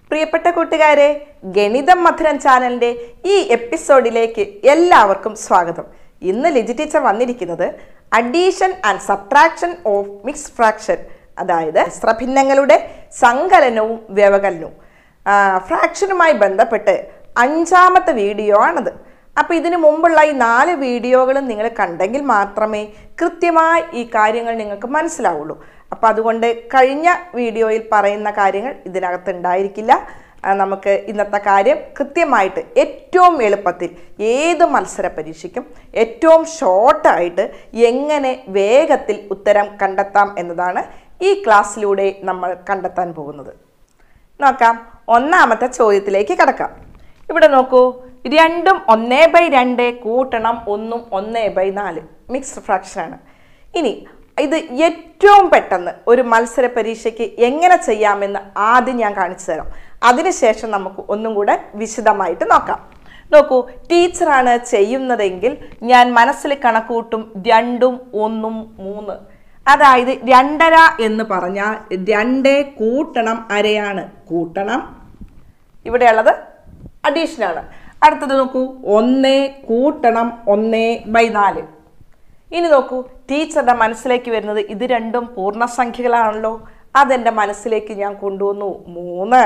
പ്രിയപ്പെട്ട കൂട്ടുകാരെ ഗണിതം മധുരം ചാനലിന്റെ ഈ എപ്പിസോഡിലേക്ക് എല്ലാവർക്കും സ്വാഗതം ഇന്ന് ലിജി ടീച്ചർ വന്നിരിക്കുന്നത് addition and subtraction of mix fraction അതായത് സ്രഭിന്നങ്ങളുടെ സങ്കലനവും വ്യവകലനവും ആ, ഫ്രാക്ഷനുമായി ബന്ധപ്പെട്ട് അഞ്ചാമത്തെ വീഡിയോ ആണത് അപ്പോൾ ഇതിനു മുമ്പുള്ള ഈ നാല് വീഡിയോകളും നിങ്ങൾ കണ്ടെങ്കിൽ മാത്രമേ കൃത്യമായി ഈ കാര്യങ്ങൾ നിങ്ങൾക്ക് മനസ്സിലാവുള്ളൂ അപ്പോൾ അതുകൊണ്ട് കഴിഞ്ഞ വീഡിയോയിൽ പറയുന്ന കാര്യങ്ങൾ ഇതിനകത്ത് ഉണ്ടായിരിക്കില്ല ആ, നമുക്ക് ഇന്നത്തെ കാര്യം കൃത്യമായിട്ട് ഏറ്റവും എളുപ്പത്തിൽ ഏത് മത്സര പരീക്ഷയ്ക്കും ഏറ്റവും ഷോർട്ടായിട്ട് എങ്ങനെ വേഗത്തിൽ ഉത്തരം കണ്ടെത്താം എന്നതാണ് ഈ ക്ലാസ്സിലൂടെ നമ്മൾ കണ്ടെത്താൻ പോകുന്നത് നോക്കാം ഒന്നാമത്തെ ചോദ്യത്തിലേക്ക് കടക്കാം ഇവിടെ നോക്കൂ രണ്ടും ഒന്നേ ബൈ രണ്ട് കൂട്ടണം ഒന്നും ഒന്നേ ബൈ നാല് മിക്സ്ഡ് ഫ്രാക്ഷനാണ് ഇനി ഇത് ഏറ്റവും പെട്ടെന്ന് ഒരു മത്സര പരീക്ഷയ്ക്ക് എങ്ങനെ ചെയ്യാമെന്ന് ആദ്യം ഞാൻ കാണിച്ചു തരാം അതിനുശേഷം നമുക്ക് ഒന്നും കൂടെ വിശദമായിട്ട് നോക്കാം നോക്കൂ ടീച്ചറാണ് ചെയ്യുന്നതെങ്കിൽ ഞാൻ മനസ്സിൽ കണക്കൂട്ടും രണ്ടും ഒന്നും മൂന്ന് അതായത് രണ്ടര എന്ന് പറഞ്ഞാൽ രണ്ട് കൂട്ടണം അരയാണ് കൂട്ടണം ഇവിടെയുള്ളത് അഡീഷൻ ആണ് അടുത്തത് നോക്കൂ ഒന്ന് കൂട്ടണം ഒന്ന് ബൈ നാല് ഇനി നോക്കൂ ടീച്ചറുടെ മനസ്സിലേക്ക് വരുന്നത് ഇത് രണ്ടും പൂർണ്ണസംഖ്യകളാണല്ലോ അതെൻ്റെ മനസ്സിലേക്ക് ഞാൻ കൊണ്ടുവന്നു മൂന്ന്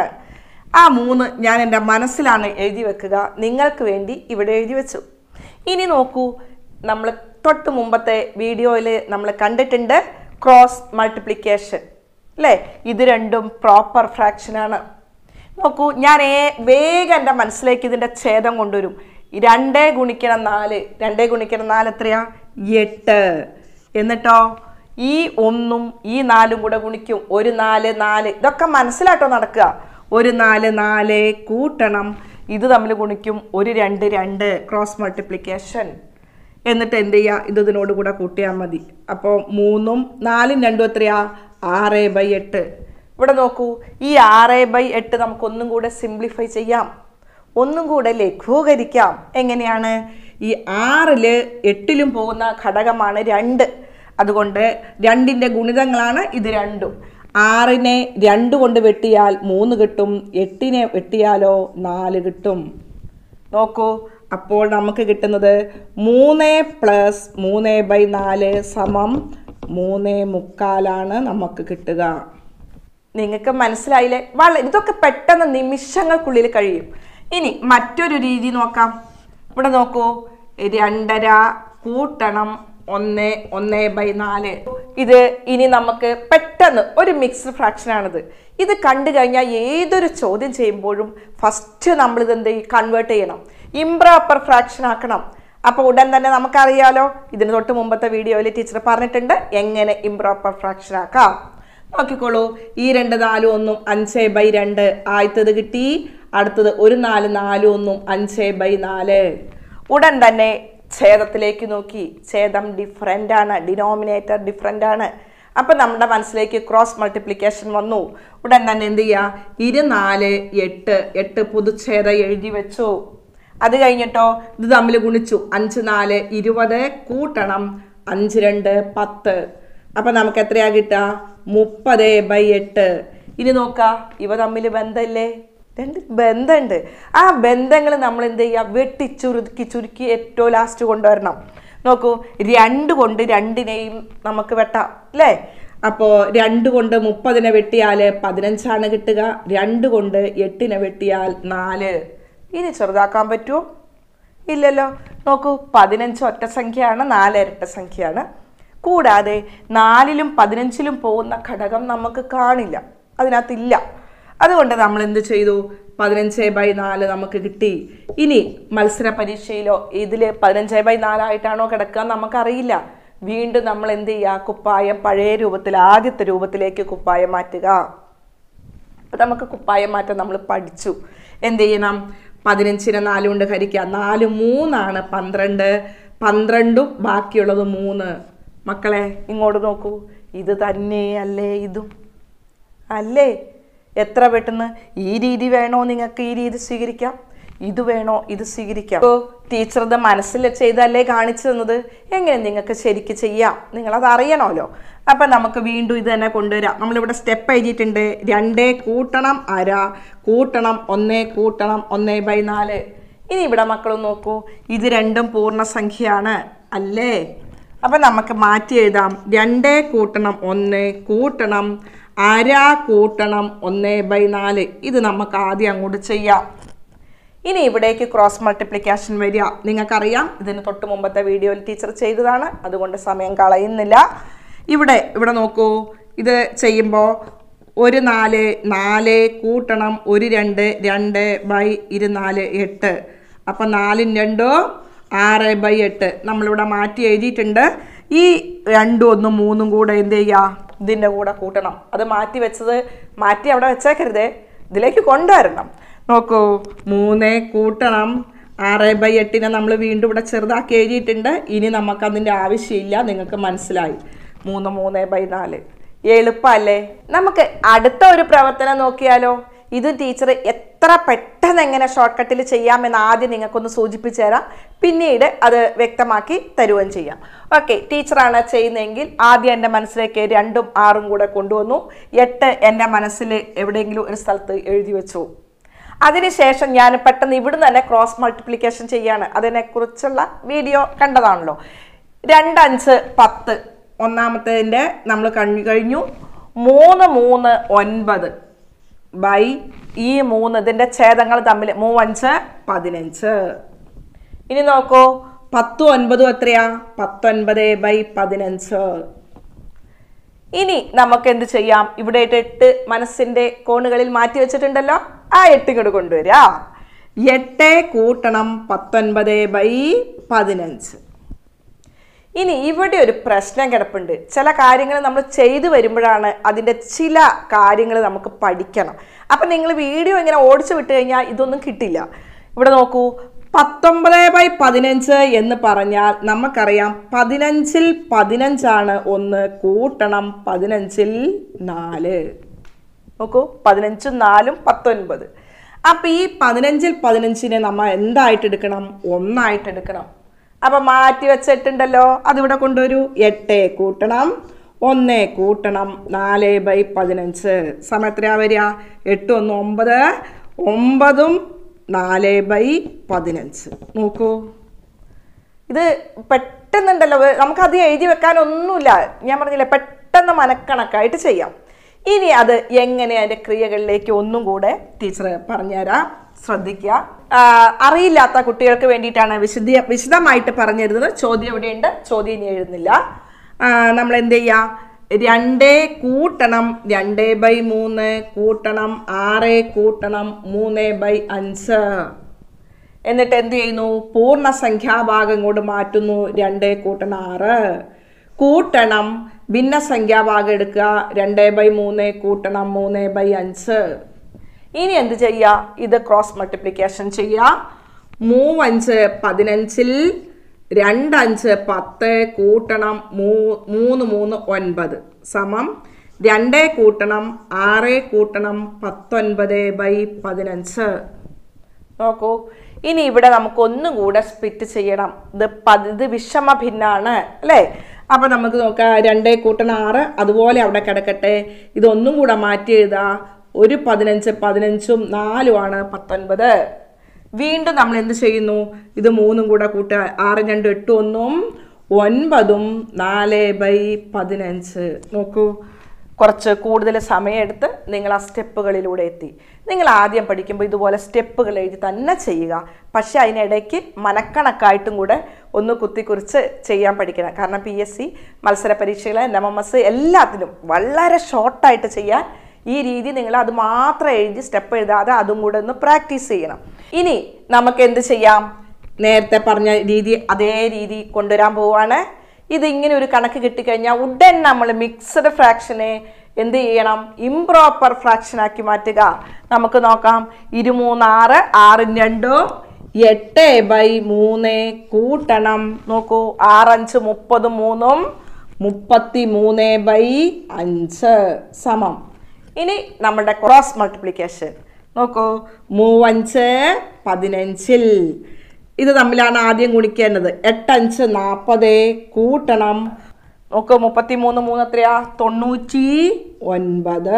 ആ മൂന്ന് ഞാൻ എൻ്റെ മനസ്സിലാണ് എഴുതി വെക്കുക നിങ്ങൾക്ക് വേണ്ടി ഇവിടെ എഴുതി വെച്ചു ഇനി നോക്കൂ നമ്മൾ തൊട്ട് മുമ്പത്തെ വീഡിയോയിൽ നമ്മൾ കണ്ടിട്ടുണ്ട് ക്രോസ് മൾട്ടിപ്ലിക്കേഷൻ അല്ലേ ഇത് രണ്ടും പ്രോപ്പർ ഫ്രാക്ഷനാണ് നോക്കൂ ഞാൻ ഏ- വേഗം എൻ്റെ മനസ്സിലേക്ക് ഇതിൻ്റെ ഛേദം കൊണ്ടുവരും രണ്ടേ ഗുണിക്കണം നാല് രണ്ടേ ഗുണിക്കണം നാല് എത്രയാ എട്ട് എന്നിട്ടോ ഈ ഒന്നും ഈ നാലും കൂടെ ഗുണിക്കും ഒരു നാല് നാല് ഇതൊക്കെ മനസ്സിലാട്ടോ നടക്കുക ഒരു നാല് നാല് കൂട്ടണം ഇത് തമ്മിൽ ഗുണിക്കും ഒരു രണ്ട് രണ്ട് ക്രോസ് മൾട്ടിപ്ലിക്കേഷൻ എന്നിട്ട് എന്ത് ചെയ്യുക ഇത് ഇതിനോട് കൂടെ കൂട്ടിയാൽ മതി അപ്പോൾ മൂന്നും നാലും രണ്ടും എത്രയാ ആറ് ബൈ എട്ട് ഇവിടെ നോക്കൂ ഈ ആറ് ബൈ എട്ട് നമുക്ക് ഒന്നും കൂടെ സിംപ്ലിഫൈ ചെയ്യാം ഒന്നും കൂടെ ലഘൂകരിക്കാം എങ്ങനെയാണ് ഈ ആറില് എട്ടിലും പോകുന്ന ഘടകമാണ് രണ്ട് അതുകൊണ്ട് രണ്ടിൻ്റെ ഗുണിതങ്ങളാണ് ഇത് രണ്ടും ആറിനെ രണ്ട് കൊണ്ട് വെട്ടിയാൽ മൂന്ന് കിട്ടും എട്ടിനെ വെട്ടിയാലോ നാല് കിട്ടും നോക്കൂ അപ്പോൾ നമുക്ക് കിട്ടുന്നത് മൂന്ന് പ്ലസ് മൂന്ന് ബൈ നാല് സമം മൂന്ന് മുക്കാലാണ് നമുക്ക് കിട്ടുക നിങ്ങൾക്ക് മനസ്സിലായില്ലേ വളരെ ഇതൊക്കെ പെട്ടെന്ന് നിമിഷങ്ങൾക്കുള്ളിൽ കഴിയും ഇനി മറ്റൊരു രീതി നോക്കാം ഇവിടെ നോക്കൂ രണ്ടര കൂട്ടണം ഒന്ന് ഒന്ന് ബൈ നാല് ഇത് ഇനി നമുക്ക് പെട്ടെന്ന് ഒരു മിക്സ്ഡ് ഫ്രാക്ഷനാണിത് ഇത് കണ്ടു കഴിഞ്ഞാൽ ഏതൊരു ചോദ്യം ചെയ്യുമ്പോഴും ഫസ്റ്റ് നമ്മൾ ഇത് എന്ത് കൺവേർട്ട് ചെയ്യണം ഇംപ്രോപ്പർ ഫ്രാക്ഷൻ ആക്കണം അപ്പോൾ ഉടൻ തന്നെ നമുക്കറിയാലോ ഇതിന് തൊട്ട് മുമ്പത്തെ വീഡിയോയിൽ ടീച്ചർ പറഞ്ഞിട്ടുണ്ട് എങ്ങനെ ഇംപ്രോപ്പർ ഫ്രാക്ഷൻ ആക്കാം നോക്കിക്കോളൂ ഈ രണ്ട് നാലും ഒന്നും അഞ്ച് ബൈ രണ്ട് ആദ്യത്തത് കിട്ടി അടുത്തത് ഒരു നാല് നാലും ഒന്നും അഞ്ച് ബൈ നാല് ഉടൻ തന്നെ ഛേദത്തിലേക്ക് നോക്കി ഛേദം ഡിഫറെൻ്റ് ആണ് ഡിനോമിനേറ്റർ ഡിഫറെൻ്റ് ആണ് അപ്പം നമ്മുടെ മനസ്സിലേക്ക് ക്രോസ് മൾട്ടിപ്ലിക്കേഷൻ വന്നു ഉടൻ തന്നെ എന്ത് ചെയ്യുക ഇരു നാല് എട്ട് എട്ട് പുതുച്ഛേദം എഴുതി വെച്ചു അത് കഴിഞ്ഞിട്ടോ ഇത് തമ്മിൽ ഗുണിച്ചു അഞ്ച് നാല് ഇരുപത് കൂട്ടണം അഞ്ച് രണ്ട് പത്ത് അപ്പൊ നമുക്ക് എത്രയാ കിട്ടുക മുപ്പത് ബൈ എട്ട് ഇനി നോക്ക ഇവ തമ്മിൽ ബന്ധമില്ലേ രണ്ട് ബന്ധമുണ്ട് ആ ബന്ധങ്ങൾ നമ്മൾ എന്ത് ചെയ്യുക വെട്ടി ചുരുക്കി ചുരുക്കി ഏറ്റവും ലാസ്റ്റ് കൊണ്ടുവരണം നോക്കൂ രണ്ട് കൊണ്ട് രണ്ടിനെയും നമുക്ക് വെട്ടാം അല്ലേ അപ്പോൾ രണ്ട് കൊണ്ട് മുപ്പതിനെ വെട്ടിയാൽ പതിനഞ്ചാണ് കിട്ടുക രണ്ട് കൊണ്ട് എട്ടിനെ വെട്ടിയാൽ നാല് ഇനി ചെറുതാക്കാൻ പറ്റുമോ ഇല്ലല്ലോ നോക്കൂ പതിനഞ്ച് ഒറ്റ സംഖ്യയാണ് നാല് ഇരട്ട സംഖ്യയാണ് കൂടാതെ നാലിലും പതിനഞ്ചിലും പോകുന്ന ഘടകം നമുക്ക് കാണില്ല അതിനകത്തില്ല അതുകൊണ്ട് നമ്മൾ എന്ത് ചെയ്തു പതിനഞ്ച് ബൈ നാല് നമുക്ക് കിട്ടി ഇനി മത്സര പരീക്ഷയിലോ ഇതിൽ പതിനഞ്ച് ബൈ നാലായിട്ടാണോ കിടക്കുക നമുക്കറിയില്ല വീണ്ടും നമ്മൾ എന്ത് ചെയ്യുക കുപ്പായം പഴയ രൂപത്തിൽ ആദ്യത്തെ രൂപത്തിലേക്ക് കുപ്പായം മാറ്റുക അപ്പം നമുക്ക് കുപ്പായം മാറ്റം നമ്മൾ പഠിച്ചു എന്ത് ചെയ്യണം പതിനഞ്ചിനെ നാല് കൊണ്ട് ഹരിക്കുക നാല് മൂന്നാണ് പന്ത്രണ്ട് പന്ത്രണ്ടും ബാക്കിയുള്ളത് മൂന്ന് മക്കളെ ഇങ്ങോട്ട് നോക്കൂ ഇത് തന്നെയല്ലേ ഇതും അല്ലേ എത്ര പെട്ടെന്ന് ഈ രീതി വേണോ നിങ്ങൾക്ക് ഈ രീതി സ്വീകരിക്കാം ഇത് വേണോ ഇത് സ്വീകരിക്കാം ഇപ്പോൾ ടീച്ചർ ഇത് മനസ്സിൽ ചെയ്തല്ലേ കാണിച്ചു തന്നത് എങ്ങനെ നിങ്ങൾക്ക് ശരിക്ക് ചെയ്യാം നിങ്ങളത് അറിയണമല്ലോ അപ്പം നമുക്ക് വീണ്ടും ഇത് തന്നെ കൊണ്ടുവരാം നമ്മളിവിടെ സ്റ്റെപ്പ് എഴുതിയിട്ടുണ്ട് രണ്ടേ കൂട്ടണം അര കൂട്ടണം ഒന്നേ കൂട്ടണം ഒന്നേ ബൈ നാല് ഇനി ഇവിടെ മക്കൾ നോക്കൂ ഇത് രണ്ടും പൂർണ്ണസംഖ്യയാണ് അല്ലേ അപ്പം നമുക്ക് മാറ്റി എഴുതാം രണ്ടേ കൂട്ടണം ഒന്ന് കൂട്ടണം അര കൂട്ടണം ഒന്ന് ബൈ നാല് ഇത് നമുക്ക് ആദ്യം അങ്ങോട്ട് ചെയ്യാം ഇനി ഇവിടേക്ക് ക്രോസ് മൾട്ടിപ്ലിക്കേഷൻ വരിക നിങ്ങൾക്കറിയാം ഇതിന് തൊട്ട് മുമ്പത്തെ വീഡിയോയിൽ ടീച്ചർ ചെയ്തതാണ് അതുകൊണ്ട് സമയം കളയുന്നില്ല ഇവിടെ ഇവിടെ നോക്കൂ ഇത് ചെയ്യുമ്പോൾ ഒരു നാല് നാല് കൂട്ടണം ഒരു രണ്ട് രണ്ട് ബൈ ഇരുനാല് എട്ട് അപ്പം നാലും രണ്ടോ ആറ് ബൈ എട്ട് നമ്മളിവിടെ മാറ്റി എഴുതിയിട്ടുണ്ട് ഈ രണ്ടും ഒന്നും മൂന്നും കൂടെ എന്ത് ചെയ്യുക ഇതിൻ്റെ കൂടെ കൂട്ടണം അത് മാറ്റി വെച്ചത് മാറ്റി അവിടെ വെച്ചേക്കരുതേ ഇതിലേക്ക് കൊണ്ടുവരണം നോക്കൂ മൂന്ന് കൂട്ടണം ആറ് ബൈ എട്ടിനെ നമ്മൾ വീണ്ടും ഇവിടെ ചെറുതാക്കി എഴുതിയിട്ടുണ്ട് ഇനി നമുക്ക് അതിൻ്റെ ആവശ്യമില്ല നിങ്ങൾക്ക് മനസ്സിലായി മൂന്ന് മൂന്ന് ബൈ നാല് എളുപ്പമല്ലേ നമുക്ക് അടുത്ത ഒരു പ്രവർത്തനം നോക്കിയാലോ ഇത് ടീച്ചർ എത്ര പെട്ടെന്ന് എങ്ങനെ ഷോർട്ട് കട്ടിൽ ചെയ്യാമെന്ന് ആദ്യം നിങ്ങൾക്കൊന്ന് സൂചിപ്പിച്ചു തരാം പിന്നീട് അത് വ്യക്തമാക്കി തരുകയും ചെയ്യാം ഓക്കെ ടീച്ചറാണ് ചെയ്യുന്നതെങ്കിൽ ആദ്യം എൻ്റെ മനസ്സിലേക്ക് രണ്ടും ആറും കൂടെ കൊണ്ടുവന്നു എട്ട് എൻ്റെ മനസ്സിൽ എവിടെയെങ്കിലും ഒരു സ്ഥലത്ത് എഴുതി വെച്ചു അതിനുശേഷം ഞാൻ പെട്ടെന്ന് ഇവിടുന്ന് തന്നെ ക്രോസ് മൾട്ടിപ്ലിക്കേഷൻ ചെയ്യാണ് അതിനെക്കുറിച്ചുള്ള വീഡിയോ കണ്ടതാണല്ലോ രണ്ടഞ്ച് പത്ത് ഒന്നാമത്തേതിൻ്റെ നമ്മൾ കഴിഞ്ഞു കഴിഞ്ഞു മൂന്ന് മൂന്ന് ഒൻപത് ബൈ ഈ മൂന്ന് ഇതിൻ്റെ ഛേദങ്ങൾ തമ്മിൽ മൂവഞ്ച് പതിനഞ്ച് ഇനി നോക്കൂ പത്തും ഒൻപതും എത്രയാ പത്തൊൻപത് ബൈ പതിനഞ്ച് ഇനി നമുക്ക് എന്ത് ചെയ്യാം ഇവിടെ എട്ട് മനസ്സിന്റെ കോണുകളിൽ മാറ്റി വെച്ചിട്ടുണ്ടല്ലോ ആ എട്ട് ഇങ്ങോട്ട് കൊണ്ടുവരിക എട്ട് കൂട്ടണം പത്തൊൻപത് ബൈ പതിനഞ്ച് ഇനി ഇവിടെ ഒരു പ്രശ്നം കിടപ്പുണ്ട് ചില കാര്യങ്ങൾ നമ്മൾ ചെയ്തു വരുമ്പോഴാണ് അതിൻ്റെ ചില കാര്യങ്ങൾ നമുക്ക് പഠിക്കണം അപ്പം നിങ്ങൾ വീഡിയോ ഇങ്ങനെ ഓടിച്ചു വിട്ട് കഴിഞ്ഞാൽ ഇതൊന്നും കിട്ടില്ല ഇവിടെ നോക്കൂ പത്തൊമ്പത് ബൈ പതിനഞ്ച് എന്ന് പറഞ്ഞാൽ നമുക്കറിയാം പതിനഞ്ചിൽ പതിനഞ്ചാണ് ഒന്ന് കൂട്ടണം പതിനഞ്ചിൽ നാല് നോക്കൂ പതിനഞ്ചും നാലും പത്തൊൻപത് അപ്പം ഈ പതിനഞ്ചിൽ പതിനഞ്ചിനെ നമ്മൾ എന്തായിട്ട് എടുക്കണം ഒന്നായിട്ട് എടുക്കണം അപ്പൊ മാറ്റി വെച്ചിട്ടുണ്ടല്ലോ അതിവിടെ കൊണ്ടുവരൂ എട്ട് കൂട്ടണം ഒന്ന് കൂട്ടണം നാല് ബൈ പതിനഞ്ച് സമയം എത്രയാ വരിക എട്ട് ഒന്ന് ഒമ്പത് ഒമ്പതും നാല് ബൈ പതിനഞ്ച് നോക്കൂ ഇത് പെട്ടെന്നുണ്ടല്ലോ വേ- നമുക്കത് എഴുതി വെക്കാനൊന്നുമില്ല ഞാൻ പറഞ്ഞില്ലേ പെട്ടെന്ന് മനക്കണക്കായിട്ട് ചെയ്യാം ഇനി അത് എങ്ങനെ അതിൻ്റെ ക്രിയകളിലേക്ക് ഒന്നും കൂടെ ടീച്ചർ പറഞ്ഞുതരാം ശ്രദ്ധിക്കുക ആ, അറിയില്ലാത്ത കുട്ടികൾക്ക് വേണ്ടിയിട്ടാണ് വിശദീ വിശദമായിട്ട് പറഞ്ഞു തരുന്നത് ചോദ്യം ഇവിടെയുണ്ട് ചോദ്യം ഇനി എഴുതുന്നില്ല ആ, നമ്മൾ എന്ത് ചെയ്യുക രണ്ടേ കൂട്ടണം രണ്ടേ ബൈ മൂന്ന് കൂട്ടണം ആറ് കൂട്ടണം മൂന്ന് ബൈ അഞ്ച് എന്നിട്ട് എന്ത് ചെയ്യുന്നു പൂർണ്ണസംഖ്യാഭാഗം കൊണ്ട് മാറ്റുന്നു രണ്ട് കൂട്ടണം ആറ് കൂട്ടണം ഭിന്നസംഖ്യാഭാഗം എടുക്കുക രണ്ട് ബൈ മൂന്ന് കൂട്ടണം മൂന്ന് ബൈ അഞ്ച് ഇനി എന്ത് ചെയ്യുക ഇത് ക്രോസ് മൾട്ടിപ്ലിക്കേഷൻ ചെയ്യുക മൂവഞ്ച് പതിനഞ്ചിൽ രണ്ടഞ്ച് പത്ത് കൂട്ടണം മൂ മൂന്ന് മൂന്ന് ഒൻപത് സമം രണ്ട് കൂട്ടണം ആറ് കൂട്ടണം പത്തൊൻപത് ബൈ പതിനഞ്ച് നോക്കൂ ഇനി ഇവിടെ നമുക്ക് ഒന്നും കൂടെ സ്പ്ലിറ്റ് ചെയ്യണം ഇത് പതി ഇത് വിഷമ ഭിന്നാണ് അല്ലേ അപ്പൊ നമുക്ക് നോക്കാം രണ്ടേ കൂട്ടണം ആറ് അതുപോലെ അവിടെ കിടക്കട്ടെ ഇതൊന്നും കൂടെ മാറ്റി എഴുതാ ഒരു പതിനഞ്ച് പതിനഞ്ചും നാലുമാണ് പത്തൊൻപത് വീണ്ടും നമ്മൾ എന്ത് ചെയ്യുന്നു ഇത് മൂന്നും കൂടെ കൂട്ടുക ആറ് രണ്ട് എട്ട് ഒന്നും ഒൻപതും നാല് ബൈ പതിനഞ്ച് നോക്കൂ കുറച്ച് കൂടുതൽ സമയമെടുത്ത് നിങ്ങൾ ആ സ്റ്റെപ്പുകളിലൂടെ എത്തി നിങ്ങൾ ആദ്യം പഠിക്കുമ്പോൾ ഇതുപോലെ സ്റ്റെപ്പുകൾ എഴുതി തന്നെ ചെയ്യുക പക്ഷെ അതിനിടയ്ക്ക് മനക്കണക്കായിട്ടും കൂടെ ഒന്ന് കുത്തിക്കുറിച്ച് ചെയ്യാൻ പഠിക്കണം കാരണം പി എസ് സി മത്സര പരീക്ഷകൾ എൻ എം എം എസ് എല്ലാത്തിനും വളരെ ഷോർട്ടായിട്ട് ചെയ്യാൻ ഈ രീതി നിങ്ങൾ അത് മാത്രം എഴുതി സ്റ്റെപ്പ് എഴുതാതെ അതും കൂടെ ഒന്ന് പ്രാക്ടീസ് ചെയ്യണം ഇനി നമുക്ക് എന്ത് ചെയ്യാം നേരത്തെ പറഞ്ഞ രീതി അതേ രീതി കൊണ്ടുവരാൻ പോവാണ് ഇത് ഇങ്ങനെ ഒരു കണക്ക് കിട്ടിക്കഴിഞ്ഞാൽ ഉടൻ നമ്മൾ മിക്സഡ് ഫ്രാക്ഷനെ എന്ത് ചെയ്യണം ഇംപ്രോപ്പർ ഫ്രാക്ഷൻ ആക്കി മാറ്റുക നമുക്ക് നോക്കാം ഇരുമൂന്നാറ് ആറും രണ്ടും എട്ട് ബൈ മൂന്ന് കൂട്ടണം നോക്കൂ ആറഞ്ച് മുപ്പതും മൂന്നും മുപ്പത്തി മൂന്ന് ബൈ അഞ്ച് സമം ഇനി നമ്മുടെ ക്രോസ് മൾട്ടിപ്ലിക്കേഷൻ നോക്കൂ മൂവഞ്ച് പതിനഞ്ചിൽ ഇത് തമ്മിലാണ് ആദ്യം ഗുണിക്കേണ്ടത് എട്ടഞ്ച് നാൽപ്പത് കൂട്ടണം നോക്കൂ മുപ്പത്തി മൂന്ന് മൂന്ന് എത്രയാ തൊണ്ണൂറ്റി ഒൻപത്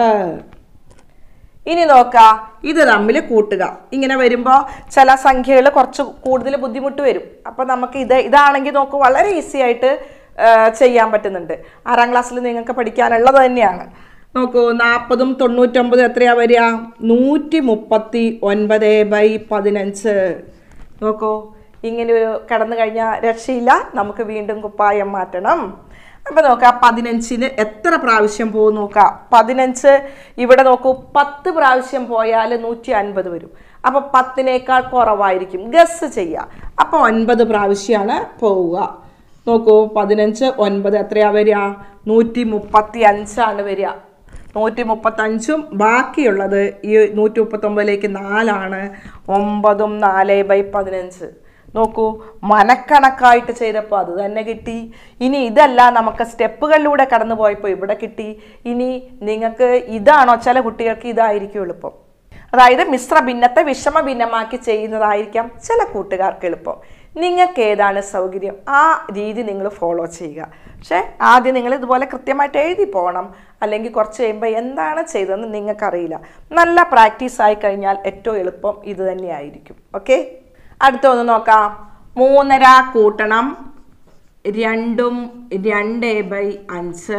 ഇനി നോക്കാം ഇത് തമ്മിൽ കൂട്ടുക ഇങ്ങനെ വരുമ്പോൾ ചില സംഖ്യകൾ കുറച്ച് കൂടുതൽ ബുദ്ധിമുട്ട് വരും അപ്പം നമുക്ക് ഇത് ഇതാണെങ്കിൽ നോക്കൂ വളരെ ഈസി ആയിട്ട് ആ, ചെയ്യാൻ പറ്റുന്നുണ്ട് ആറാം ക്ലാസ്സിൽ നിങ്ങൾക്ക് പഠിക്കാനുള്ളത് തന്നെയാണ് നോക്കൂ നാൽപ്പതും തൊണ്ണൂറ്റൊമ്പതും എത്രയാ വരിക നൂറ്റി മുപ്പത്തി ഒൻപത് ബൈ പതിനഞ്ച് നോക്കൂ ഇങ്ങനെ ഒരു കടന്നു കഴിഞ്ഞാൽ രക്ഷയില്ല നമുക്ക് വീണ്ടും കുപ്പായം മാറ്റണം അപ്പൊ നോക്കാം പതിനഞ്ചിന് എത്ര പ്രാവശ്യം പോകും നോക്കാം പതിനഞ്ച് ഇവിടെ നോക്കൂ പത്ത് പ്രാവശ്യം പോയാൽ നൂറ്റി അൻപത് വരും അപ്പൊ പത്തിനേക്കാൾ കുറവായിരിക്കും ഗസ് ചെയ്യുക അപ്പൊ ഒൻപത് പ്രാവശ്യമാണ് പോവുക നോക്കൂ പതിനഞ്ച് ഒൻപത് എത്രയാ വരിക നൂറ്റി മുപ്പത്തി അഞ്ചാണ് വരിക നൂറ്റി മുപ്പത്തഞ്ചും ബാക്കിയുള്ളത് ഈ നൂറ്റി മുപ്പത്തൊമ്പതിലേക്ക് നാലാണ് ഒമ്പതും നാല് ബൈ പതിനഞ്ച് നോക്കൂ മനക്കണക്കായിട്ട് ചെയ്തപ്പോൾ അത് തന്നെ കിട്ടി ഇനി ഇതല്ല നമുക്ക് സ്റ്റെപ്പുകളിലൂടെ കടന്നു പോയപ്പോൾ ഇവിടെ കിട്ടി ഇനി നിങ്ങൾക്ക് ഇതാണോ ചില കുട്ടികൾക്ക് ഇതായിരിക്കും എളുപ്പം അതായത് മിശ്ര ഭിന്നത്തെ വിഷമ ഭിന്നമാക്കി ചെയ്യുന്നതായിരിക്കാം ചില കൂട്ടുകാർക്ക് എളുപ്പം നിങ്ങൾക്ക് ഏതാണ് സൗകര്യം ആ രീതി നിങ്ങൾ ഫോളോ ചെയ്യുക പക്ഷേ ആദ്യം നിങ്ങൾ ഇതുപോലെ കൃത്യമായിട്ട് എഴുതി പോകണം അല്ലെങ്കിൽ കുറച്ച് കഴിയുമ്പോൾ എന്താണ് ചെയ്തതെന്ന് നിങ്ങൾക്കറിയില്ല നല്ല പ്രാക്ടീസ് ആയി കഴിഞ്ഞാൽ ഏറ്റവും എളുപ്പം ഇത് തന്നെയായിരിക്കും ഓക്കെ അടുത്ത ഒന്ന് നോക്കാം മൂന്നര കൂട്ടണം രണ്ടും രണ്ട് ബൈ അഞ്ച്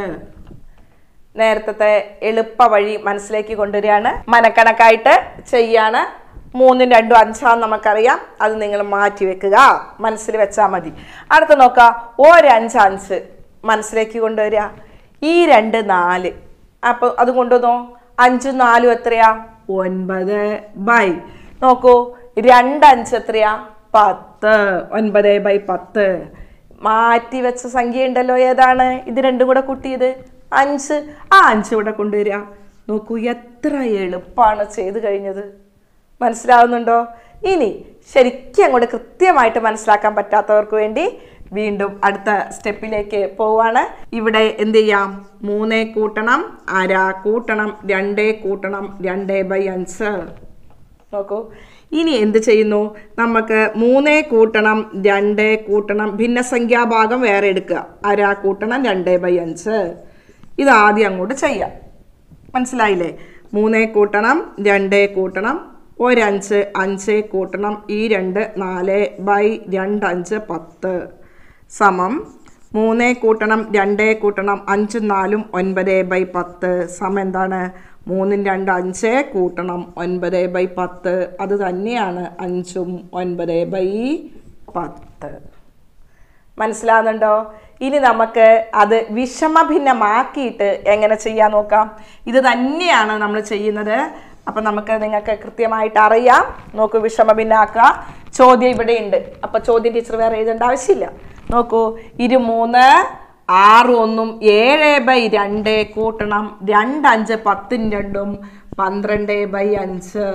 നേരത്തെ എളുപ്പ വഴി മനസ്സിലേക്ക് കൊണ്ടുവരികയാണ് മനക്കണക്കായിട്ട് ചെയ്യാണ് മൂന്നും രണ്ടും അഞ്ചാന്ന് നമുക്കറിയാം അത് നിങ്ങൾ മാറ്റി വെക്കുക മനസ്സിൽ വെച്ചാൽ മതി അടുത്ത നോക്കുക ഒരു അഞ്ച് അഞ്ച് മനസ്സിലേക്ക് കൊണ്ടുവരിക ഈ രണ്ട് നാല് അപ്പോൾ അത് കൊണ്ടുവന്നോ അഞ്ചും നാലും എത്രയാ ഒൻപത് ബൈ നോക്കൂ രണ്ട് അഞ്ച് എത്രയാ പത്ത് ഒൻപത് ബൈ പത്ത് മാറ്റി വെച്ച സംഖ്യ ഉണ്ടല്ലോ ഏതാണ് ഇത് രണ്ടും കൂടെ കൂട്ടിയത് അഞ്ച് ആ അഞ്ച് ഇവിടെ കൊണ്ടുവരിക നോക്കൂ എത്ര എളുപ്പമാണ് ചെയ്തു കഴിഞ്ഞത് മനസ്സിലാവുന്നുണ്ടോ ഇനി ശരിക്കും അങ്ങോട്ട് കൃത്യമായിട്ട് മനസ്സിലാക്കാൻ പറ്റാത്തവർക്ക് വേണ്ടി വീണ്ടും അടുത്ത സ്റ്റെപ്പിലേക്ക് പോവാണ് ഇവിടെ എന്ത് ചെയ്യാം മൂന്നേ കൂട്ടണം അര കൂട്ടണം രണ്ടേ കൂട്ടണം രണ്ടേ ബൈ അഞ്ച് നോക്കൂ ഇനി എന്ത് ചെയ്യുന്നു നമുക്ക് മൂന്നേ കൂട്ടണം രണ്ട് കൂട്ടണം ഭിന്നസംഖ്യാഭാഗം വേറെ എടുക്കുക അര കൂട്ടണം രണ്ട് ബൈ അഞ്ച് ഇത് ആദ്യം അങ്ങോട്ട് ചെയ്യാം മനസ്സിലായില്ലേ മൂന്നേ കൂട്ടണം രണ്ടേ കൂട്ടണം ഒരഞ്ച് അഞ്ച് കൂട്ടണം ഈ രണ്ട് നാല് ബൈ രണ്ട് അഞ്ച് പത്ത് സമം മൂന്നേ കൂട്ടണം രണ്ടേ കൂട്ടണം അഞ്ചും നാലും ഒൻപത് ബൈ പത്ത് സമം എന്താണ് മൂന്നും രണ്ട് അഞ്ച് കൂട്ടണം ഒൻപത് ബൈ പത്ത് അത് തന്നെയാണ് അഞ്ചും ഒൻപത് ബൈ പത്ത് മനസ്സിലാവുന്നുണ്ടോ ഇനി നമുക്ക് അത് വിഷമഭിന്നമാക്കിയിട്ട് എങ്ങനെ ചെയ്യാൻ നോക്കാം ഇത് തന്നെയാണ് നമ്മൾ ചെയ്യുന്നത് അപ്പം നമുക്ക് നിങ്ങൾക്ക് കൃത്യമായിട്ട് അറിയാം നോക്കൂ വിഷമഭിന്നാക്കുക ചോദ്യം ഇവിടെയുണ്ട് അപ്പം ചോദ്യം ടീച്ചർ വേറെ എഴുതേണ്ട ആവശ്യമില്ല നോക്കൂ ഇരു മൂന്ന് ആറ് ഒന്നും ഏഴ് ബൈ രണ്ട് കൂട്ടണം രണ്ട് അഞ്ച് പത്തും രണ്ടും പന്ത്രണ്ട് ബൈ അഞ്ച്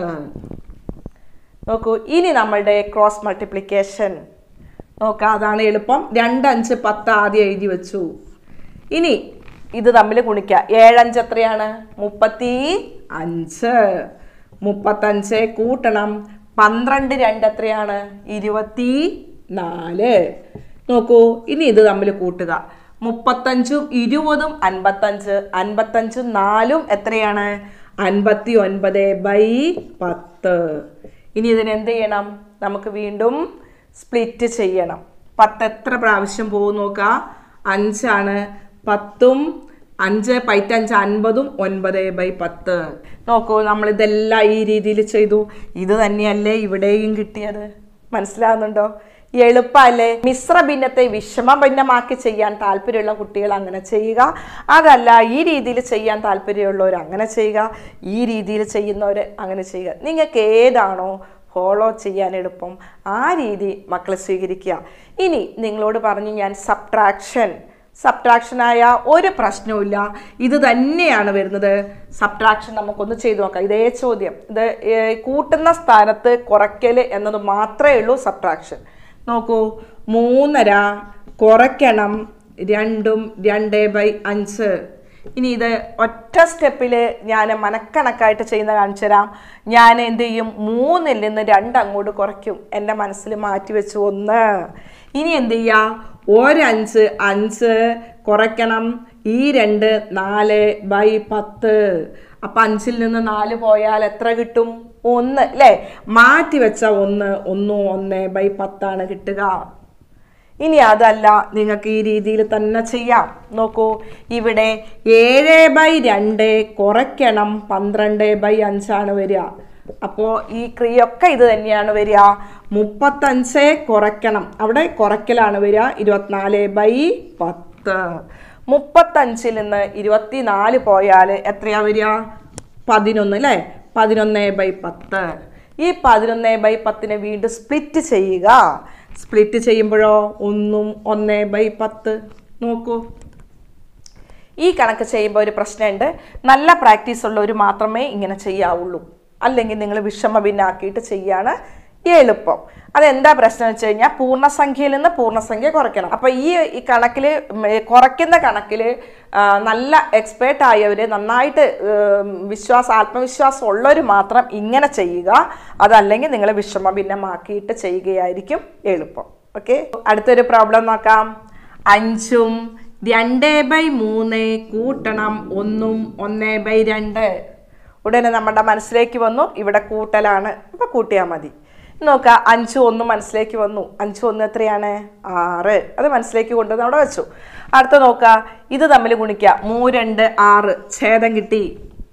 നോക്കൂ ഇനി നമ്മളുടെ ക്രോസ് മൾട്ടിപ്ലിക്കേഷൻ നോക്കാം അതാണ് എളുപ്പം രണ്ട് അഞ്ച് പത്ത് ആദ്യം എഴുതി വെച്ചു ഇനി ഇത് തമ്മിൽ ഗുണിക്കുക ഏഴഞ്ച് എത്രയാണ് മുപ്പത്തി അഞ്ച് മുപ്പത്തഞ്ച് കൂട്ടണം പന്ത്രണ്ട് രണ്ട് എത്രയാണ് ഇരുപത്തി നാല് നോക്കൂ ഇനി ഇത് തമ്മിൽ കൂട്ടുക മുപ്പത്തഞ്ചും ഇരുപതും അൻപത്തഞ്ച് അൻപത്തഞ്ചും നാലും എത്രയാണ് അൻപത്തി ഒൻപത് ബൈ പത്ത് ഇനി ഇതിന് എന്ത് ചെയ്യണം നമുക്ക് വീണ്ടും സ്പ്ലിറ്റ് ചെയ്യണം പത്ത് എത്ര പ്രാവശ്യം പോകും നോക്കുക അഞ്ചാണ് പത്തും അഞ്ച് പൈറ്റഞ്ച് അൻപതും ഒൻപത് ബൈ പത്ത് നോക്കൂ നമ്മൾ ഇതെല്ലാം ഈ രീതിയിൽ ചെയ്തു ഇത് തന്നെയല്ലേ ഇവിടെയും കിട്ടിയത് മനസ്സിലാവുന്നുണ്ടോ എളുപ്പമല്ലേ മിശ്ര ഭിന്നത്തെ വിഷമ ഭിന്നമാക്കി ചെയ്യാൻ താല്പര്യമുള്ള കുട്ടികൾ അങ്ങനെ ചെയ്യുക അതല്ല ഈ രീതിയിൽ ചെയ്യാൻ താല്പര്യമുള്ളവർ അങ്ങനെ ചെയ്യുക ഈ രീതിയിൽ ചെയ്യുന്നവർ അങ്ങനെ ചെയ്യുക നിങ്ങൾക്ക് ഏതാണോ ഫോളോ ചെയ്യാൻ എളുപ്പം ആ രീതി മക്കളെ സ്വീകരിക്കുക ഇനി നിങ്ങളോട് പറഞ്ഞു ഞാൻ സബ്ട്രാക്ഷൻ സബ്ട്രാക്ഷനായ ഒരു പ്രശ്നവുമില്ല ഇത് തന്നെയാണ് വരുന്നത് സബ്ട്രാക്ഷൻ നമുക്കൊന്ന് ചെയ്തു നോക്കാം ഇതേ ചോദ്യം ഇത് ഏർ, കൂട്ടുന്ന സ്ഥാനത്ത് കുറയ്ക്കൽ എന്നത് മാത്രമേ ഉള്ളൂ സബ്ട്രാക്ഷൻ നോക്കൂ മൂന്നര കുറയ്ക്കണം രണ്ടും രണ്ട് ബൈ അഞ്ച് ഇനി ഇത് ഒറ്റ സ്റ്റെപ്പിൽ ഞാൻ മനക്കണക്കായിട്ട് ചെയ്യുന്ന കാണിച്ചു തരാം ഞാൻ എന്ത് ചെയ്യും മൂന്നിൽ നിന്ന് രണ്ട് അങ്ങോട്ട് കുറയ്ക്കും എൻ്റെ മനസ്സിൽ മാറ്റി വെച്ചു ഒന്ന് ഇനി എന്ത് ചെയ്യുക ഒരഞ്ച് അഞ്ച് കുറയ്ക്കണം ഈ രണ്ട് നാല് ബൈ പത്ത് അപ്പം അഞ്ചിൽ നിന്ന് നാല് പോയാൽ എത്ര കിട്ടും ഒന്ന് അല്ലേ മാറ്റി വെച്ച ഒന്ന് ഒന്നും ഒന്ന് ബൈ പത്താണ് കിട്ടുക ഇനി അതല്ല നിങ്ങൾക്ക് ഈ രീതിയിൽ തന്നെ ചെയ്യാം നോക്കൂ ഇവിടെ ഏഴ് ബൈ രണ്ട് കുറയ്ക്കണം പന്ത്രണ്ട് ബൈ അഞ്ചാണ് വരിക അപ്പോൾ ഈ ക്രിയൊക്കെ ഇത് തന്നെയാണ് വരിക മുപ്പത്തഞ്ച് കുറയ്ക്കണം അവിടെ കുറയ്ക്കലാണ് വരിക ഇരുപത്തിനാല് ബൈ പത്ത് മുപ്പത്തഞ്ചിൽ നിന്ന് ഇരുപത്തിനാല് പോയാൽ എത്രയാ വരിക പതിനൊന്ന് അല്ലേ പതിനൊന്ന് ബൈ പത്ത് ഈ പതിനൊന്ന് ബൈ പത്തിനെ വീണ്ടും സ്പ്ലിറ്റ് ചെയ്യുക സ്പ്ലിറ്റ് ചെയ്യുമ്പോഴോ ഒന്നും ഒന്ന് ബൈ പത്ത് നോക്കൂ ഈ കണക്ക് ചെയ്യുമ്പോൾ ഒരു പ്രശ്നമുണ്ട് നല്ല പ്രാക്ടീസ് ഉള്ളവർ മാത്രമേ ഇങ്ങനെ ചെയ്യാവുള്ളൂ അല്ലെങ്കിൽ നിങ്ങൾ വിഷമ ഭിന്നാക്കിയിട്ട് ചെയ്യാണ് എളുപ്പം അതെന്താ പ്രശ്നം വെച്ച് കഴിഞ്ഞാൽ പൂർണ്ണസംഖ്യയിൽ നിന്ന് പൂർണ്ണസംഖ്യ കുറയ്ക്കണം അപ്പോൾ ഈ ഈ കണക്കിൽ കുറയ്ക്കുന്ന കണക്കിൽ നല്ല എക്സ്പേർട്ട് ആയവർ നന്നായിട്ട് ഉം, വിശ്വാസം ആത്മവിശ്വാസം ഉള്ളവർ മാത്രം ഇങ്ങനെ ചെയ്യുക അതല്ലെങ്കിൽ നിങ്ങൾ വിഷമ ഭിന്നമാക്കിയിട്ട് ചെയ്യുകയായിരിക്കും എളുപ്പം ഓക്കെ അടുത്തൊരു പ്രോബ്ലം നോക്കാം അഞ്ചും രണ്ട് ബൈ മൂന്ന് കൂട്ടണം ഒന്നും ഒന്ന് ബൈ രണ്ട് ഉടനെ നമ്മുടെ മനസ്സിലേക്ക് വന്നു ഇവിടെ കൂട്ടലാണ് അപ്പൊ കൂട്ടിയാൽ മതി നോക്കുക അഞ്ച് ഒന്ന് മനസ്സിലേക്ക് വന്നു അഞ്ച് ഒന്ന് എത്രയാണ് ആറ് അത് മനസ്സിലേക്ക് കൊണ്ടുവന്ന് അവിടെ വെച്ചു അടുത്ത നോക്കുക ഇത് തമ്മിൽ ഗുണിക്കുക മൂ രണ്ട് ആറ് ഛേദം കിട്ടി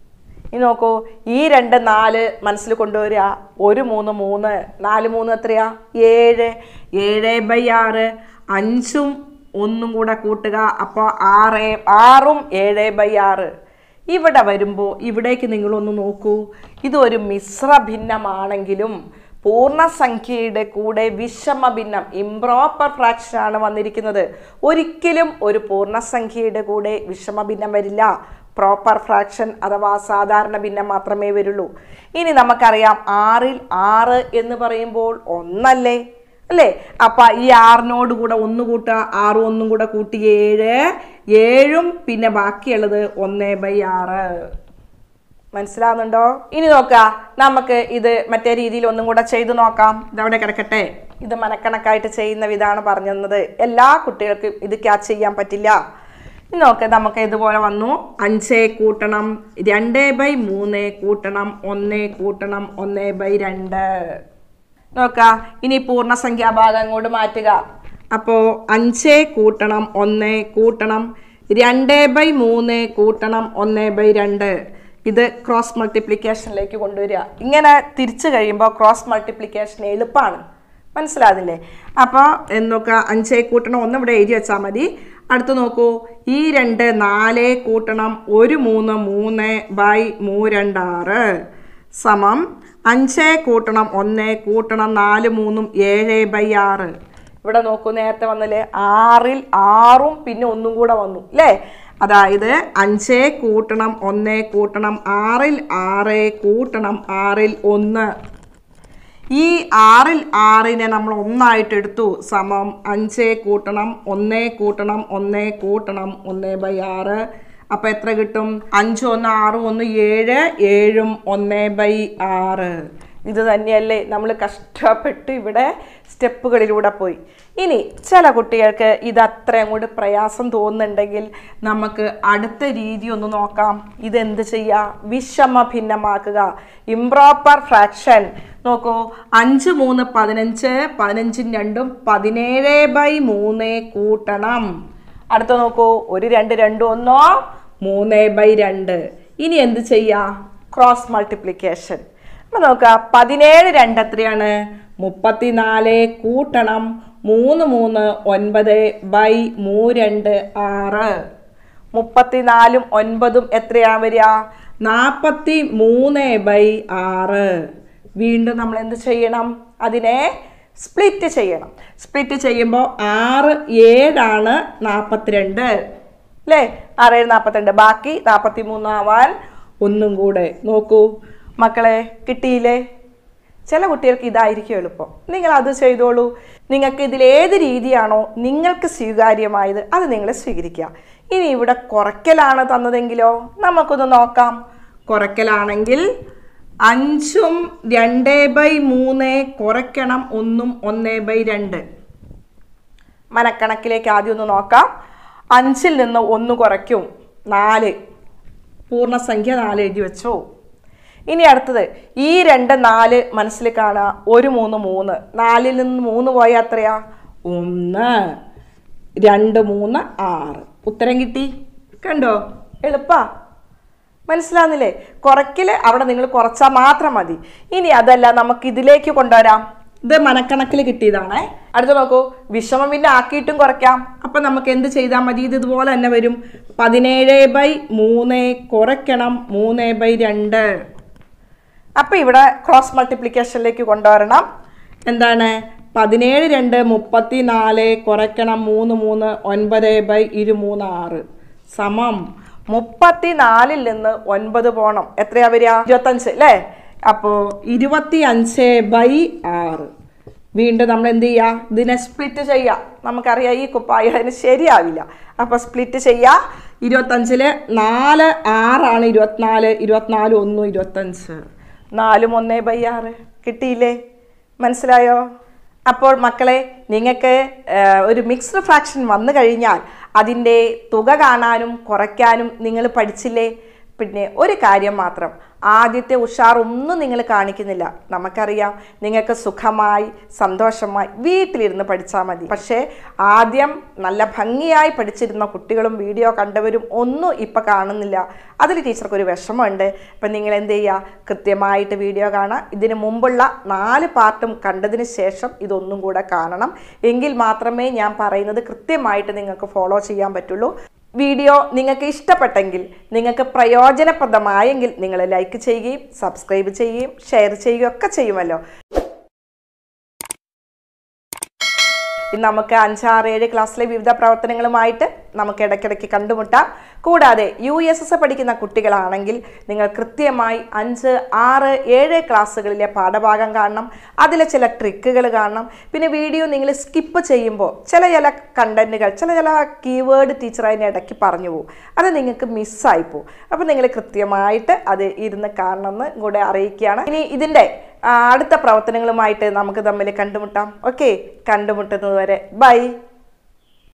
ഇനി നോക്കൂ ഈ രണ്ട് നാല് മനസ്സിൽ കൊണ്ടുവരിക ഒരു മൂന്ന് മൂന്ന് നാല് മൂന്ന് എത്രയാ ഏഴ് ഏഴ് ബൈ ആറ് അഞ്ചും ഒന്നും കൂടെ കൂട്ടുക അപ്പോൾ ആറ് ആറും ഏഴ് ബൈ ആറ് ഇവിടെ വരുമ്പോൾ ഇവിടേക്ക് നിങ്ങളൊന്ന് നോക്കൂ ഇതൊരു മിശ്ര ഭിന്നമാണെങ്കിലും പൂർണ്ണസംഖ്യയുടെ കൂടെ വിഷമ ഭിന്നം ഇംപ്രോപ്പർ ഫ്രാക്ഷൻ ആണ് വന്നിരിക്കുന്നത് ഒരിക്കലും ഒരു പൂർണ്ണസംഖ്യയുടെ കൂടെ വിഷമ ഭിന്നം വരില്ല പ്രോപ്പർ ഫ്രാക്ഷൻ അഥവാ സാധാരണ ഭിന്നം മാത്രമേ വരുള്ളൂ ഇനി നമുക്കറിയാം ആറിൽ ആറ് എന്ന് പറയുമ്പോൾ ഒന്നല്ലേ അല്ലേ അപ്പൊ ഈ ആറിനോട് കൂടെ ഒന്ന് കൂട്ടുക ആറും ഒന്നും കൂടെ കൂട്ടി ഏഴ് ഏഴും പിന്നെ ബാക്കിയുള്ളത് ഒന്ന് ബൈ ആറ് മനസ്സിലാവുന്നുണ്ടോ ഇനി നോക്കുക നമുക്ക് ഇത് മറ്റേ രീതിയിൽ ഒന്നും കൂടെ ചെയ്തു നോക്കാം ഇതവിടെ കിടക്കട്ടെ ഇത് മനക്കണക്കായിട്ട് ചെയ്യുന്ന വിധാണ് പറഞ്ഞു തന്നത് എല്ലാ കുട്ടികൾക്കും ഇത് ക്യാച്ച് ചെയ്യാൻ പറ്റില്ല ഇനി നോക്ക് നമുക്ക് ഇതുപോലെ വന്നു അഞ്ച് കൂട്ടണം രണ്ട് ബൈ മൂന്ന് കൂട്ടണം ഒന്ന് കൂട്ടണം ഒന്ന് ബൈ രണ്ട് നോക്ക ഇനി പൂർണ്ണസംഖ്യാ ഭാഗം അങ്ങോട്ട് മാറ്റുക അപ്പോൾ അഞ്ച് കൂട്ടണം ഒന്ന് കൂട്ടണം രണ്ട് ബൈ മൂന്ന് കൂട്ടണം ഒന്ന് ബൈ രണ്ട് ഇത് ക്രോസ് മൾട്ടിപ്ലിക്കേഷനിലേക്ക് കൊണ്ടുവരിക ഇങ്ങനെ തിരിച്ചു കഴിയുമ്പോൾ ക്രോസ് മൾട്ടിപ്ലിക്കേഷൻ എളുപ്പമാണ് മനസ്സിലാകുന്നില്ലേ അപ്പോൾ നോക്കുക അഞ്ചേ കൂട്ടണം ഒന്ന് ഇവിടെ എഴുതി വെച്ചാൽ മതി അടുത്ത് നോക്കൂ ഈ രണ്ട് നാല് കൂട്ടണം ഒരു മൂന്ന് മൂന്ന് ബൈ മൂ രണ്ട് ആറ് സമം അഞ്ച് കൂട്ടണം ഒന്ന് കൂട്ടണം നാല് മൂന്നും ഏഴ് ബൈ ആറ് ഇവിടെ നോക്കൂ നേരത്തെ വന്നില്ലേ ആറിൽ ആറും പിന്നെ ഒന്നും കൂടെ വന്നു അല്ലേ അതായത് അഞ്ച് കൂട്ടണം ഒന്ന് കൂട്ടണം ആറിൽ ആറ് കൂട്ടണം ആറിൽ ഒന്ന് ഈ ആറിൽ ആറിനെ നമ്മൾ ഒന്നായിട്ട് എടുത്തു സമം അഞ്ച് കൂട്ടണം ഒന്ന് കൂട്ടണം ഒന്ന് കൂട്ടണം ഒന്ന് ബൈ ആറ് അപ്പം എത്ര കിട്ടും അഞ്ച് ഒന്ന് ആറ് ഒന്ന് ഏഴ് ഏഴും ഒന്ന് ബൈ ആറ് ഇത് തന്നെയല്ലേ നമ്മൾ കഷ്ടപ്പെട്ട് ഇവിടെ സ്റ്റെപ്പുകളിലൂടെ പോയി ഇനി ചില കുട്ടികൾക്ക് ഇത് അത്ര അങ്ങോട്ട് പ്രയാസം തോന്നുന്നുണ്ടെങ്കിൽ നമുക്ക് അടുത്ത രീതി ഒന്ന് നോക്കാം ഇതെന്ത് ചെയ്യുക വിഷമ ഭിന്നമാക്കുക ഇംപ്രോപ്പർ ഫ്രാക്ഷൻ നോക്കൂ അഞ്ച് മൂന്ന് പതിനഞ്ച് പതിനഞ്ചും രണ്ടും പതിനേഴ് ബൈ മൂന്ന് കൂട്ടണം അടുത്ത നോക്കൂ ഒരു രണ്ട് രണ്ട് ഒന്നോ മൂന്ന് ബൈ രണ്ട് ഇനി എന്ത് ചെയ്യാ ക്രോസ് മൾട്ടിപ്ലിക്കേഷൻ അപ്പൊ നോക്കുക പതിനേഴ് രണ്ട് എത്രയാണ് മുപ്പത്തിനാല് കൂട്ടണം മൂന്ന് മൂന്ന് ഒൻപത് ബൈ മൂ രണ്ട് ആറ് മുപ്പത്തിനാലും ഒൻപതും എത്രയാ വരിക നാൽപ്പത്തി മൂന്ന് ബൈ ആറ് വീണ്ടും നമ്മൾ എന്ത് ചെയ്യണം അതിനെ സ്പ്ലിറ്റ് ചെയ്യണം സ്പ്ലിറ്റ് ചെയ്യുമ്പോൾ ആറ് ഏഴാണ് നാൽപ്പത്തിരണ്ട് അല്ലേ ആറ് ഏഴ് നാൽപ്പത്തിരണ്ട് ബാക്കി നാൽപ്പത്തി മൂന്നാവാൻ ഒന്നും കൂടെ നോക്കൂ മക്കളെ കിട്ടിയില്ലേ ചില കുട്ടികൾക്ക് ഇതായിരിക്കും എളുപ്പം നിങ്ങൾ അത് ചെയ്തോളൂ നിങ്ങൾക്ക് ഇതിലേത് രീതിയാണോ നിങ്ങൾക്ക് സ്വീകാര്യമായത് അത് നിങ്ങൾ സ്വീകരിക്കുക ഇനി ഇവിടെ കുറയ്ക്കലാണ് തന്നതെങ്കിലോ നമുക്കൊന്ന് നോക്കാം കുറയ്ക്കലാണെങ്കിൽ അഞ്ചും രണ്ട് ബൈ മൂന്ന് കുറയ്ക്കണം ഒന്നും ഒന്ന് ബൈ രണ്ട് മനക്കണക്കിലേക്ക് ആദ്യം ഒന്ന് നോക്കാം അഞ്ചിൽ നിന്ന് ഒന്ന് കുറയ്ക്കും നാല് പൂർണ്ണസംഖ്യ നാല് എഴുതി വെച്ചോ ഇനി അടുത്തത് ഈ രണ്ട് നാല് മനസ്സിൽ കാണുക ഒരു മൂന്ന് മൂന്ന് നാലിൽ നിന്ന് മൂന്ന് പോയാൽ എത്രയാ ഒന്ന് രണ്ട് മൂന്ന് ആറ് ഉത്തരം കിട്ടി കണ്ടോ എളുപ്പാ മനസ്സിലാകുന്നില്ലേ കുറയ്ക്കൽ അവിടെ നിങ്ങൾ കുറച്ചാൽ മാത്രം മതി ഇനി അതല്ല നമുക്ക് ഇതിലേക്ക് കൊണ്ടുവരാം ഇത് മനക്കണക്കിൽ കിട്ടിയതാണേ അടുത്ത നോക്കൂ വിഷമം പിന്നെ ആക്കിയിട്ടും കുറയ്ക്കാം അപ്പം നമുക്ക് എന്ത് ചെയ്താൽ മതി ഇത് ഇതുപോലെ തന്നെ വരും പതിനേഴ് ബൈ മൂന്ന് കുറയ്ക്കണം മൂന്ന് ബൈ രണ്ട് അപ്പം ഇവിടെ ക്രോസ് മൾട്ടിപ്ലിക്കേഷനിലേക്ക് കൊണ്ടുവരണം എന്താണ് പതിനേഴ് രണ്ട് മുപ്പത്തി നാല് കുറയ്ക്കണം മൂന്ന് മൂന്ന് ഒൻപത് ബൈ ഇരുമൂന്ന് ആറ് സമം മുപ്പത്തി നാലിൽ നിന്ന് ഒൻപത് പോണം എത്രയാ വരിക ഇരുപത്തഞ്ച് അല്ലേ അപ്പോൾ ഇരുപത്തി അഞ്ച് ബൈ ആറ് വീണ്ടും നമ്മൾ എന്ത് ചെയ്യുക ഇതിനെ സ്പ്ലിറ്റ് ചെയ്യുക നമുക്കറിയാം ഈ കുപ്പായ അതിന് ശരിയാവില്ല അപ്പോൾ സ്പ്ലിറ്റ് ചെയ്യുക ഇരുപത്തഞ്ചില് നാല് ആറാണ് ഇരുപത്തിനാല് ഇരുപത്തിനാല് ഒന്നും ഇരുപത്തഞ്ച് നാലും ഒന്നേ ബൈ ആറ് കിട്ടിയില്ലേ മനസ്സിലായോ അപ്പോൾ മക്കളെ നിങ്ങൾക്ക് ഒരു മിക്സ്ഡ് ഫ്രാക്ഷൻ വന്നു കഴിഞ്ഞാൽ അതിൻ്റെ തുക കാണാനും കുറയ്ക്കാനും നിങ്ങൾ പഠിച്ചില്ലേ പിന്നെ ഒരു കാര്യം മാത്രം ആദ്യത്തെ ഉഷാറൊന്നും നിങ്ങൾ കാണിക്കുന്നില്ല നമുക്കറിയാം നിങ്ങൾക്ക് സുഖമായി സന്തോഷമായി വീട്ടിലിരുന്ന് പഠിച്ചാൽ മതി പക്ഷേ ആദ്യം നല്ല ഭംഗിയായി പഠിച്ചിരുന്ന കുട്ടികളും വീഡിയോ കണ്ടവരും ഒന്നും ഇപ്പം കാണുന്നില്ല അതിൽ ടീച്ചർക്ക് ഒരു വിഷമമുണ്ട് അപ്പം നിങ്ങൾ എന്ത് ചെയ്യുക കൃത്യമായിട്ട് വീഡിയോ കാണുക ഇതിന് മുമ്പുള്ള നാല് പാർട്ടും കണ്ടതിന് ശേഷം ഇതൊന്നും കൂടെ കാണണം എങ്കിൽ മാത്രമേ ഞാൻ പറയുന്നത് കൃത്യമായിട്ട് നിങ്ങൾക്ക് ഫോളോ ചെയ്യാൻ പറ്റുള്ളൂ വീഡിയോ നിങ്ങൾക്ക് ഇഷ്ടപ്പെട്ടെങ്കിൽ നിങ്ങൾക്ക് പ്രയോജനപ്രദമായെങ്കിൽ നിങ്ങൾ ലൈക്ക് ചെയ്യുകയും സബ്സ്ക്രൈബ് ചെയ്യുകയും ഷെയർ ചെയ്യുകയും ഒക്കെ ചെയ്യുമല്ലോ ഇന്ന് നമുക്ക് അഞ്ചാറ് ഏഴ് ക്ലാസ്സിലെ വിവിധ പ്രവർത്തനങ്ങളുമായിട്ട് നമുക്ക് ഇടയ്ക്കിടയ്ക്ക് കണ്ടുമുട്ടാം കൂടാതെ യു എസ് എസ് പഠിക്കുന്ന കുട്ടികളാണെങ്കിൽ നിങ്ങൾ കൃത്യമായി അഞ്ച് ആറ് ഏഴ് ക്ലാസ്സുകളിലെ പാഠഭാഗം കാണണം അതിലെ ചില ട്രിക്കുകൾ കാണണം പിന്നെ വീഡിയോ നിങ്ങൾ സ്കിപ്പ് ചെയ്യുമ്പോൾ ചില ചില കണ്ടന്റുകൾ ചില ചില കീവേഡ് ടീച്ചർ അതിന് ഇടയ്ക്ക് പറഞ്ഞു പോകും അത് നിങ്ങൾക്ക് മിസ്സായി പോകും അപ്പോൾ നിങ്ങൾ കൃത്യമായിട്ട് അത് ഇരുന്ന് കാണണമെന്ന് കൂടെ അറിയിക്കുകയാണ് ഇനി ഇതിൻ്റെ ആ, അടുത്ത പ്രവർത്തനങ്ങളുമായിട്ട് നമുക്ക് തമ്മിൽ കണ്ടുമുട്ടാം ഓക്കെ കണ്ടുമുട്ടുന്നത് വരെ ബൈ